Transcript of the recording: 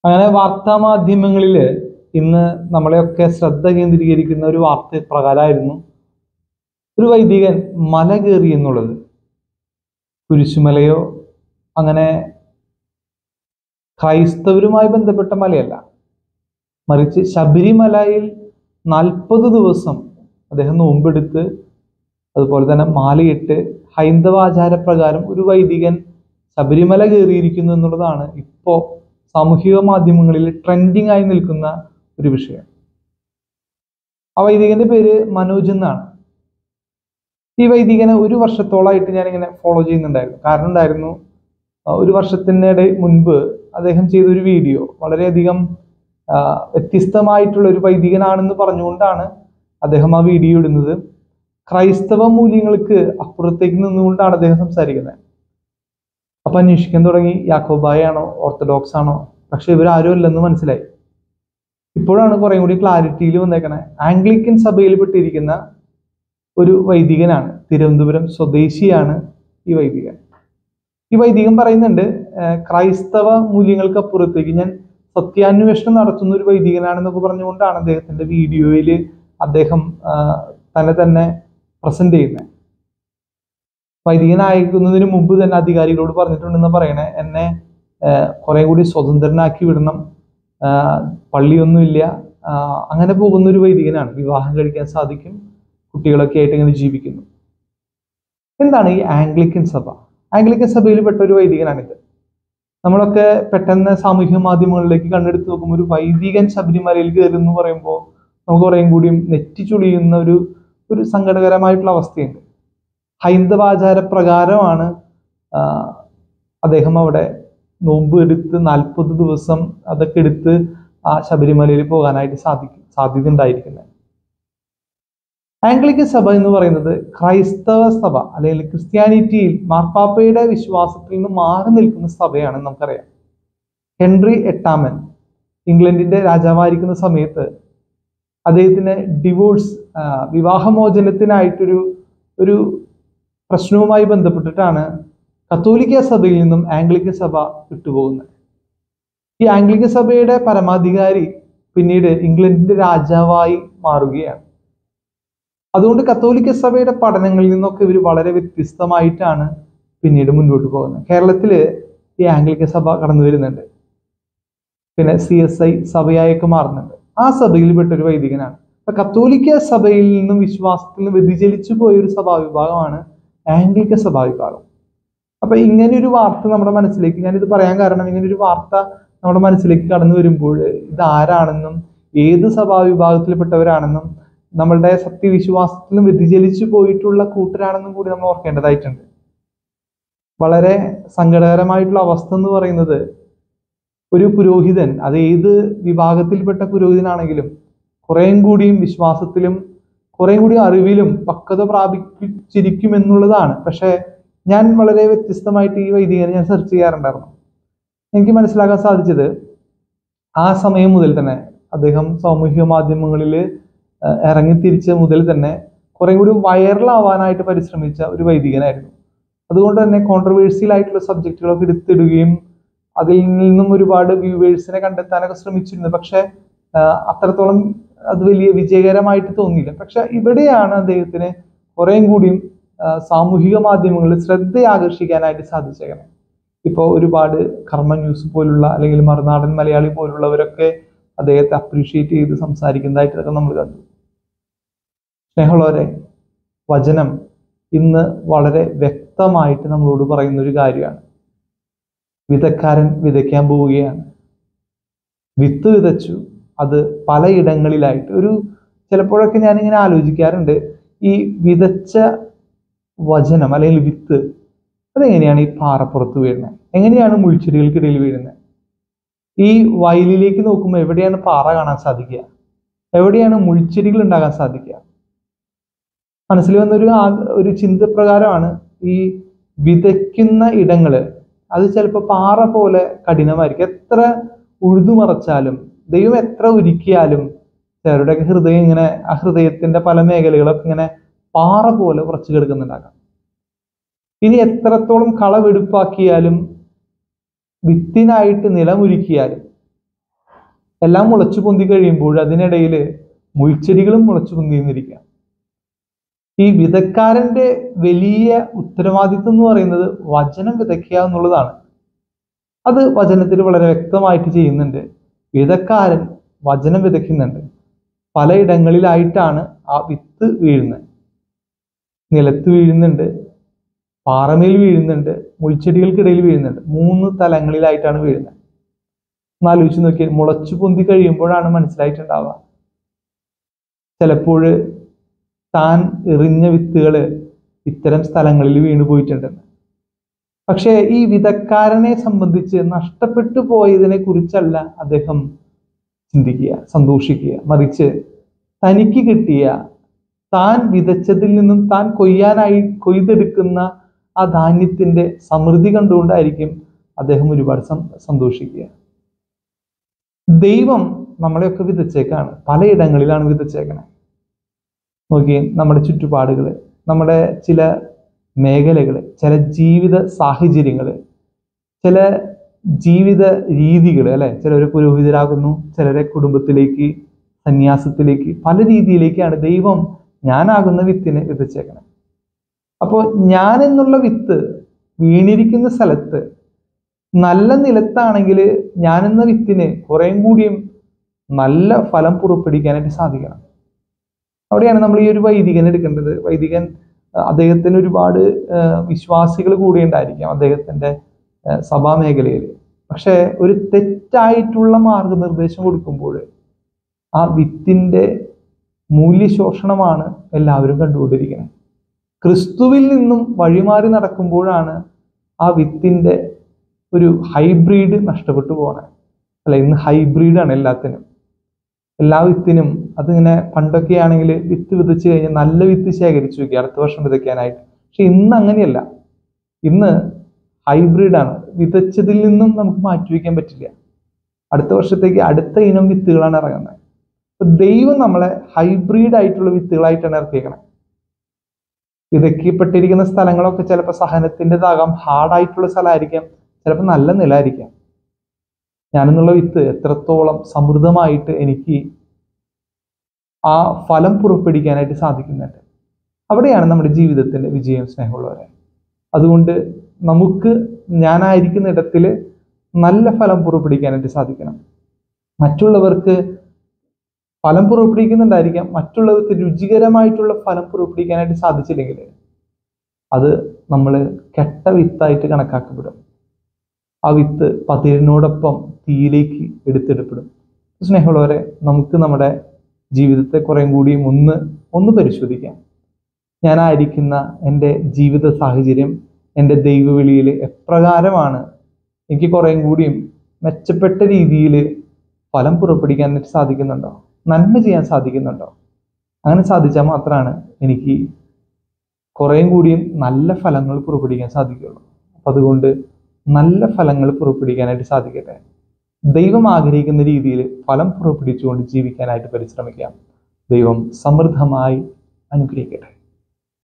അങ്ങനെ വാർത്താ മാധ്യമങ്ങളിൽ ഇന്ന് നമ്മളെയൊക്കെ ശ്രദ്ധ കേന്ദ്രീകരിക്കുന്ന ഒരു വാർത്ത പ്രകാരമായിരുന്നു ഒരു വൈദികൻ മല കയറി എന്നുള്ളത് കുരിശുമലയോ അങ്ങനെ ക്രൈസ്തവരുമായി ബന്ധപ്പെട്ട മലയല്ല മറിച്ച് ശബരിമലയിൽ നാൽപ്പത് ദിവസം അദ്ദേഹം നോമ്പെടുത്ത് അതുപോലെ തന്നെ മാലയിട്ട് ഹൈന്ദവ ആചാരപ്രകാരം ഒരു വൈദികൻ ശബരിമല കയറിയിരിക്കുന്നു എന്നുള്ളതാണ് ഇപ്പോൾ സാമൂഹിക മാധ്യമങ്ങളിൽ ട്രെൻഡിങ് ആയി നിൽക്കുന്ന ഒരു വിഷയം ആ വൈദികന്റെ പേര് മനോജ് എന്നാണ് ഈ വൈദികനെ ഒരു വർഷത്തോളമായിട്ട് ഞാനിങ്ങനെ ഫോളോ ചെയ്യുന്നുണ്ടായിരുന്നു കാരണം ഉണ്ടായിരുന്നു ആ, ഒരു വർഷത്തിനിടെ മുൻപ് അദ്ദേഹം ചെയ്തൊരു വീഡിയോ വളരെയധികം ആ, വ്യത്യസ്തമായിട്ടുള്ള ഒരു വൈദികനാണെന്ന് പറഞ്ഞുകൊണ്ടാണ് അദ്ദേഹം ആ വീഡിയോ ഇടുന്നത് ക്രൈസ്തവ മൂല്യങ്ങൾക്ക് അപ്പുറത്തേക്ക് നിന്നുകൊണ്ടാണ് അദ്ദേഹം സംസാരിക്കുന്നത് അപ്പൊ അന്വേഷിക്കാൻ തുടങ്ങി യാക്കോബായ ആണോ ഓർത്തഡോക്സ് ആണോ പക്ഷെ ഇവരാരും അല്ലെന്ന് മനസ്സിലായി ഇപ്പോഴാണ് കുറേ കൂടി ക്ലാരിറ്റിയിൽ വന്നേക്കണേ ആംഗ്ലിക്കൻ സഭയിൽ പെട്ടിരിക്കുന്ന ഒരു വൈദികനാണ് തിരുവനന്തപുരം സ്വദേശിയാണ് ഈ വൈദികൻ ഈ വൈദികൻ പറയുന്നുണ്ട് ആഹ് ക്രൈസ്തവ മൂല്യങ്ങൾക്ക് അപ്പുറത്തേക്ക് ഞാൻ സത്യാന്വേഷണം നടത്തുന്ന ഒരു വൈദികനാണെന്നൊക്കെ പറഞ്ഞുകൊണ്ടാണ് അദ്ദേഹത്തിന്റെ വീഡിയോയിൽ അദ്ദേഹം ആഹ് തന്നെ തന്നെ പ്രസന്റ് ചെയ്യുന്നത് വൈദികനായിരിക്കുന്നതിന് മുമ്പ് തന്നെ അധികാരികളോട് പറഞ്ഞിട്ടുണ്ടെന്ന് പറയണേ എന്നെ ആഹ് കുറെ കൂടി സ്വതന്ത്രനാക്കി വിടണം ആഹ് പള്ളിയൊന്നുമില്ല ആഹ് അങ്ങനെ പോകുന്ന ഒരു വൈദികനാണ് വിവാഹം കഴിക്കാൻ സാധിക്കും കുട്ടികളൊക്കെ ആയിട്ട് ഇങ്ങനെ ജീവിക്കുന്നു എന്താണ് ഈ ആംഗ്ലിക്കൻ സഭ ആംഗ്ലിക്കൻ സഭയിൽ പെട്ട ഒരു വൈദികനാണിത് നമ്മളൊക്കെ പെട്ടെന്ന് സാമൂഹ്യ മാധ്യമങ്ങളിലേക്ക് കണ്ണെടുത്ത് നോക്കുമ്പോൾ ഒരു വൈദികൻ ശബരിമലയിൽ കയറി എന്ന് പറയുമ്പോൾ നമുക്ക് കുറേയും കൂടിയും നെറ്റിച്ചുളിയുന്ന ഒരു ഒരു സങ്കടകരമായിട്ടുള്ള അവസ്ഥയുണ്ട് ഹൈന്ദവാചാര പ്രകാരമാണ് ആ, അദ്ദേഹം അവിടെ നോമ്പ് എടുത്ത് നാൽപ്പത് ദിവസം അതൊക്കെ എടുത്ത് ആ ശബരിമലയിൽ പോകാനായിട്ട് സാധിക്കും സാധ്യത ഉണ്ടായിരിക്കുന്നത് ആംഗ്ലിക്കൻ സഭ എന്ന് പറയുന്നത് ക്രൈസ്തവ സഭ അല്ലെങ്കിൽ ക്രിസ്ത്യാനിറ്റിയിൽ മാർപ്പാപ്പയുടെ വിശ്വാസത്തിൽ നിന്ന് മാറി നിൽക്കുന്ന സഭയാണെന്ന് നമുക്കറിയാം ഹെൻറി എട്ടാമൻ ഇംഗ്ലണ്ടിന്റെ രാജാവായിരിക്കുന്ന സമയത്ത് അദ്ദേഹത്തിന് ഡിവോഴ്സ് വിവാഹമോചനത്തിനായിട്ടൊരു ഒരു പ്രശ്നവുമായി ബന്ധപ്പെട്ടിട്ടാണ് കത്തോലിക്ക സഭയിൽ നിന്നും ആംഗ്ലിക്കൻ സഭ വിട്ടുപോകുന്നത് ഈ ആംഗ്ലിക്കൻ സഭയുടെ പരമാധികാരി പിന്നീട് ഇംഗ്ലണ്ടിന്റെ രാജാവായി മാറുകയാണ് അതുകൊണ്ട് കത്തോലിക്ക സഭയുടെ പഠനങ്ങളിൽ നിന്നൊക്കെ ഇവർ വളരെ വ്യത്യസ്തമായിട്ടാണ് പിന്നീട് മുന്നോട്ട് പോകുന്നത് കേരളത്തിൽ ഈ ആംഗ്ലിക്കൻ സഭ കടന്നു വരുന്നുണ്ട് പിന്നെ സി എസ് ഐ സഭയായൊക്കെ മാറുന്നുണ്ട് ആ സഭയിൽ പെട്ട ഒരു വൈദികനാണ് അപ്പൊ കത്തോലിക്ക സഭയിൽ നിന്നും വിശ്വാസത്തിൽ നിന്ന് വ്യതിചലിച്ചു പോയ ഒരു സഭാവിഭാഗമാണ് ആംഗ്ലിക്ക സഭാവിഭാഗം അപ്പൊ ഇങ്ങനെ ഒരു വാർത്ത നമ്മുടെ മനസ്സിലേക്ക് ഞാനിത് പറയാൻ കാരണം ഇങ്ങനെ ഒരു വാർത്ത നമ്മുടെ മനസ്സിലേക്ക് കടന്നു വരുമ്പോൾ ഇത് ആരാണെന്നും ഏത് സഭാവിഭാഗത്തിൽപ്പെട്ടവരാണെന്നും നമ്മളുടെ സത്യവിശ്വാസത്തിൽ നിന്ന് വ്യതിചലിച്ചു പോയിട്ടുള്ള കൂട്ടരാണെന്നും കൂടി നമ്മൾ ഓർക്കേണ്ടതായിട്ടുണ്ട് വളരെ സങ്കടകരമായിട്ടുള്ള അവസ്ഥ എന്ന് പറയുന്നത് ഒരു പുരോഹിതൻ അത് ഏത് വിഭാഗത്തിൽപ്പെട്ട പുരോഹിതനാണെങ്കിലും കുറേയും കൂടിയും വിശ്വാസത്തിലും കുറേയും കൂടി അറിവിലും പക്വത പ്രാപിച്ചിരിക്കും എന്നുള്ളതാണ് പക്ഷെ ഞാൻ വളരെ വ്യത്യസ്തമായിട്ട് ഈ വൈദികനെ ഞാൻ സെർച്ച് ചെയ്യാറുണ്ടായിരുന്നു എനിക്ക് മനസ്സിലാക്കാൻ സാധിച്ചത് ആ സമയം മുതൽ തന്നെ അദ്ദേഹം സാമൂഹിക മാധ്യമങ്ങളിൽ ഇറങ്ങി തിരിച്ച മുതൽ തന്നെ കുറെ കൂടി വൈറലാവാനായിട്ട് പരിശ്രമിച്ച ഒരു വൈദികനായിരുന്നു അതുകൊണ്ട് തന്നെ കോൺട്രവേഴ്സ്യൽ ആയിട്ടുള്ള സബ്ജക്റ്റുകളൊക്കെ എടുത്തിടുകയും അതിൽ നിന്നും ഒരുപാട് വ്യൂവേഴ്സിനെ കണ്ടെത്താനൊക്കെ ശ്രമിച്ചിരുന്നു പക്ഷെ ആഹ് അത്രത്തോളം അത് വലിയ വിജയകരമായിട്ട് തോന്നിയില്ല പക്ഷെ ഇവിടെയാണ് അദ്ദേഹത്തിന് കുറേയും കൂടിയും ആഹ് സാമൂഹിക മാധ്യമങ്ങളിൽ ശ്രദ്ധ ആകർഷിക്കാനായിട്ട് സാധിച്ചേക്കണം ഇപ്പോൾ ഒരുപാട് കർമ്മ ന്യൂസ് പോലുള്ള അല്ലെങ്കിൽ മറുനാടൻ മലയാളി പോലുള്ളവരൊക്കെ അദ്ദേഹത്തെ അപ്രീഷിയേറ്റ് ചെയ്ത് സംസാരിക്കുന്നതായിട്ടൊക്കെ നമ്മൾ കണ്ടു സ്നേഹമുള്ളവരെ വചനം ഇന്ന് വളരെ വ്യക്തമായിട്ട് നമ്മളോട് പറയുന്ന ഒരു കാര്യമാണ് വിതക്കാരൻ വിതയ്ക്കാൻ പോവുകയാണ് വിത്ത് വിതച്ചു അത് പലയിടങ്ങളിലായിട്ട് ഒരു ചിലപ്പോഴൊക്കെ ഞാനിങ്ങനെ ആലോചിക്കാറുണ്ട് ഈ വിതച്ച വചനം അല്ലെങ്കിൽ വിത്ത് അതെങ്ങനെയാണ് ഈ പാറപ്പുറത്ത് വീഴുന്നത് എങ്ങനെയാണ് മുൾച്ചെടികൾക്കിടയിൽ വീഴുന്നത് ഈ വയലിലേക്ക് നോക്കുമ്പോൾ എവിടെയാണ് പാറ കാണാൻ സാധിക്കുക എവിടെയാണ് മുൾച്ചെടികൾ ഉണ്ടാകാൻ സാധിക്കുക മനസ്സിൽ വന്നൊരു ആ- ഒരു ചിന്ത പ്രകാരമാണ് ഈ വിതയ്ക്കുന്ന ഇടങ്ങള് അത് ചിലപ്പോൾ പാറ പോലെ കഠിനമായിരിക്കും എത്ര ഉഴുതുമറച്ചാലും ദൈവം എത്ര ഒരുക്കിയാലും ചിലരുടെയൊക്കെ ഹൃദയം ഇങ്ങനെ ആ ഹൃദയത്തിന്റെ പല മേഖലകളൊക്കെ ഇങ്ങനെ പാറ പോലെ ഉറച്ചു കിടക്കുന്നുണ്ടാകാം ഇനി എത്രത്തോളം കളവെടുപ്പാക്കിയാലും വിത്തിനായിട്ട് നിലമൊരുക്കിയാലും എല്ലാം മുളച്ചു പൊന്തി കഴിയുമ്പോൾ അതിനിടയിൽ മുൾച്ചെടികളും മുളച്ചു പൊന്തിന്നിരിക്കുക ഈ വിതക്കാരന്റെ വലിയ ഉത്തരവാദിത്വം എന്ന് പറയുന്നത് വചനം വിതയ്ക്കുക എന്നുള്ളതാണ് അത് വചനത്തിൽ വളരെ വ്യക്തമായിട്ട് ചെയ്യുന്നുണ്ട് വിതക്കാരൻ വചനം വിതയ്ക്കുന്നുണ്ട് പലയിടങ്ങളിലായിട്ടാണ് ആ വിത്ത് വീഴുന്നത് നിലത്ത് വീഴുന്നുണ്ട് പാറമേൽ വീഴുന്നുണ്ട് മുൾച്ചെടികൾക്കിടയിൽ വീഴുന്നുണ്ട് മൂന്ന് തലങ്ങളിലായിട്ടാണ് വീഴുന്നത് ഒന്ന് ആലോചിച്ച് നോക്കിയാൽ മുളച്ചു പൊന്തി കഴിയുമ്പോഴാണ് മനസ്സിലായിട്ടുണ്ടാവുക ചിലപ്പോൾ താൻ എറിഞ്ഞ വിത്തുകൾ ഇത്തരം സ്ഥലങ്ങളിൽ വീണു പോയിട്ടുണ്ടെന്ന് പക്ഷേ ഈ വിധക്കാരനെ സംബന്ധിച്ച് നഷ്ടപ്പെട്ടു പോയതിനെ കുറിച്ചല്ല അദ്ദേഹം ചിന്തിക്കുക സന്തോഷിക്കുക മറിച്ച് തനിക്ക് കിട്ടിയ താൻ വിതച്ചതിൽ നിന്നും താൻ കൊയ്യാനായി കൊയ്തെടുക്കുന്ന ആ ധാന്യത്തിന്റെ സമൃദ്ധി കണ്ടുകൊണ്ടായിരിക്കും അദ്ദേഹം ഒരുപാട് സം- സന്തോഷിക്കുക ദൈവം നമ്മളെയൊക്കെ വിതച്ചേക്കാണ് പലയിടങ്ങളിലാണ് വിതച്ചേക്കണേ നോക്കിയേ നമ്മുടെ ചുറ്റുപാടുകൾ നമ്മുടെ ചില മേഖലകൾ ചില ജീവിത സാഹചര്യങ്ങൾ ചില ജീവിത രീതികൾ അല്ലെ ചിലരെ പുരോഹിതരാകുന്നു ചിലരെ കുടുംബത്തിലേക്ക് സന്യാസത്തിലേക്ക് പല രീതിയിലേക്കാണ് ദൈവം ഞാനാകുന്ന വിത്തിനെ വിതച്ചേക്കണം അപ്പോൾ ഞാൻ എന്നുള്ള വിത്ത് വീണിരിക്കുന്ന സ്ഥലത്ത് നല്ല നിലത്താണെങ്കിൽ ഞാൻ എന്ന വിത്തിന് കുറേം കൂടിയും നല്ല ഫലം പുറപ്പെടുവിക്കാനായിട്ട് സാധിക്കണം അവിടെയാണ് നമ്മൾ ഈ ഒരു വൈദികൻ എടുക്കേണ്ടത് വൈദികൻ അഹ് അദ്ദേഹത്തിന് ഒരുപാട് വിശ്വാസികൾ കൂടെ ഉണ്ടായിരിക്കാം അദ്ദേഹത്തിന്റെ അഹ് സഭാ മേഖലയിൽ പക്ഷെ ഒരു തെറ്റായിട്ടുള്ള മാർഗനിർദ്ദേശം കൊടുക്കുമ്പോൾ ആ വിത്തിന്റെ മൂല്യശോഷണമാണ് എല്ലാവരും കണ്ടുകൊണ്ടിരിക്കുന്നത് ക്രിസ്തുവിൽ നിന്നും വഴിമാറി നടക്കുമ്പോഴാണ് ആ വിത്തിന്റെ ഒരു ഹൈബ്രിഡ് നഷ്ടപ്പെട്ടു പോകണേ അല്ല ഇന്ന് ഹൈബ്രിഡാണ് എല്ലാത്തിനും എല്ലാ വിത്തിനും അതിങ്ങനെ പണ്ടൊക്കെ ആണെങ്കിൽ വിത്ത് വിതച്ച് കഴിഞ്ഞാൽ നല്ല വിത്ത് ശേഖരിച്ചു വെക്കുക അടുത്ത വർഷം വിതയ്ക്കാനായിട്ട് പക്ഷെ ഇന്ന് അങ്ങനെയല്ല ഇന്ന് ഹൈബ്രിഡാണ് വിതച്ചതിൽ നിന്നും നമുക്ക് മാറ്റിവെക്കാൻ പറ്റില്ല അടുത്ത വർഷത്തേക്ക് അടുത്ത ഇനം വിത്തുകളാണ് ഇറങ്ങുന്നത് അപ്പൊ ദൈവം നമ്മളെ ഹൈബ്രിഡ് ആയിട്ടുള്ള വിത്തുകളായിട്ടാണ് ഇറക്കിയേക്കണത് വിതയ്ക്കപ്പെട്ടിരിക്കുന്ന സ്ഥലങ്ങളൊക്കെ ചിലപ്പോൾ സഹനത്തിൻ്റെതാകാം ഹാർഡായിട്ടുള്ള സ്ഥലമായിരിക്കാം ചിലപ്പോൾ നല്ല നിലമായിരിക്കാം ഞാനെന്നുള്ള വിത്ത് എത്രത്തോളം സമൃദ്ധമായിട്ട് എനിക്ക് ആ ഫലം പുറപ്പെടുവിക്കാനായിട്ട് സാധിക്കുന്നുണ്ട് അവിടെയാണ് നമ്മുടെ ജീവിതത്തിന്റെ വിജയം സ്നേഹമുള്ളവരെ അതുകൊണ്ട് നമുക്ക് ഞാനായിരിക്കുന്ന ഇടത്തിൽ നല്ല ഫലം പുറപ്പെടുവിക്കാനായിട്ട് സാധിക്കണം മറ്റുള്ളവർക്ക് ഫലം പുറപ്പെടുവിക്കുന്നുണ്ടായിരിക്കാം മറ്റുള്ളവർക്ക് രുചികരമായിട്ടുള്ള ഫലം പുറപ്പെടുവിക്കാനായിട്ട് സാധിച്ചില്ലെങ്കിൽ അത് നമ്മൾ കെട്ട വിത്തായിട്ട് കണക്കാക്കപ്പെടും ആ വിത്ത് പതിരിനോടൊപ്പം തീയിലേക്ക് എടുത്തെടുപ്പെടും സ്നേഹമുള്ളവരെ നമുക്ക് നമ്മുടെ ജീവിതത്തെ കുറേം കൂടിയും ഒന്ന് ഒന്ന് പരിശോധിക്കാം ഞാനായിരിക്കുന്ന എൻ്റെ ജീവിത സാഹചര്യം എൻ്റെ ദൈവവിളിയിൽ എപ്രകാരമാണ് എനിക്ക് കുറേം കൂടിയും മെച്ചപ്പെട്ട രീതിയിൽ ഫലം പുറപ്പെടുവിക്കാനായിട്ട് സാധിക്കുന്നുണ്ടോ നന്മ ചെയ്യാൻ സാധിക്കുന്നുണ്ടോ അങ്ങനെ സാധിച്ചാൽ മാത്രമാണ് എനിക്ക് കുറേം കൂടിയും നല്ല ഫലങ്ങൾ പുറപ്പെടുവിക്കാൻ സാധിക്കുകയുള്ളൂ അപ്പം അതുകൊണ്ട് നല്ല ഫലങ്ങൾ പുറപ്പെടുവിക്കാനായിട്ട് സാധിക്കട്ടെ ദൈവം ആഗ്രഹിക്കുന്ന രീതിയിൽ ഫലം പുറപ്പെടുവിച്ചുകൊണ്ട് ജീവിക്കാനായിട്ട് പരിശ്രമിക്കാം ദൈവം സമൃദ്ധമായി അനുഗ്രഹിക്കട്ടെ